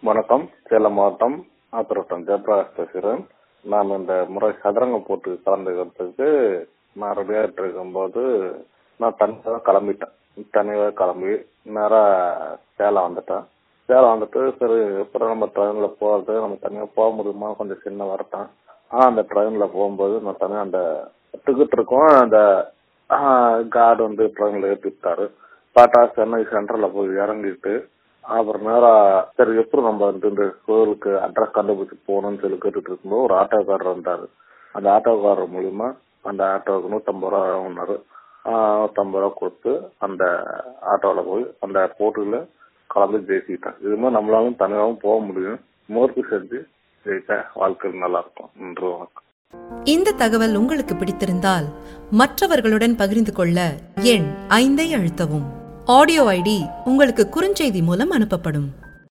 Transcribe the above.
வணக்கம் சேலம் மாவட்டம் ஆத்திரோட்டம் ஜெயபிரகாஷ் பேசுகிறேன் நான் இந்த முறை சதுரங்க போட்டு கலந்துக்கிறதுக்கு நான் ரெடியாகிட்டு இருக்கும்போது நான் தனியாக கிளம்பிட்டேன் தனியாக கிளம்பி நேராக சேலம் வந்துட்டேன் சேலம் வந்துட்டு சரி அப்புறம் நம்ம ட்ரெயினில் போகிறது நம்ம தனியாக போக முடியுமா கொஞ்சம் சின்ன வரட்டேன் ஆனால் அந்த ட்ரெயினில் போகும்போது நான் தனியாக அந்த டிக்கெட் இருக்கும் அந்த கார்டு வந்து ட்ரெயினில் ஏற்றி விட்டாரு பார்த்தா சென்னை சென்ட்ரலில் போய் இறங்கிட்டு அப்புறம் நேரா சரி எப்படி நம்ம வந்து இந்த கோயிலுக்கு அட்ரஸ் கண்டுபிடிச்சு போகணும்னு சொல்லி கேட்டுட்டு இருக்கும்போது ஒரு ஆட்டோக்காரர் வந்தாரு அந்த ஆட்டோக்காரர் மூலியமா அந்த ஆட்டோவுக்கு நூற்றம்பது ரூபா ஆகுனாரு நூற்றம்பது ரூபா கொடுத்து அந்த ஆட்டோவில் போய் அந்த போட்டியில் கலந்து ஜெயிச்சுக்கிட்டேன் இது மாதிரி நம்மளாலும் தனியாகவும் போக முடியும் முயற்சி செஞ்சு ஜெயிச்சா வாழ்க்கையில் நல்லா இருக்கும் நன்றி வணக்கம் இந்த தகவல் உங்களுக்கு பிடித்திருந்தால் மற்றவர்களுடன் பகிர்ந்து கொள்ள எண் ஐந்தை அழுத்தவும் ஆடியோ ஐடி உங்களுக்கு குறுஞ்செய்தி மூலம் அனுப்பப்படும்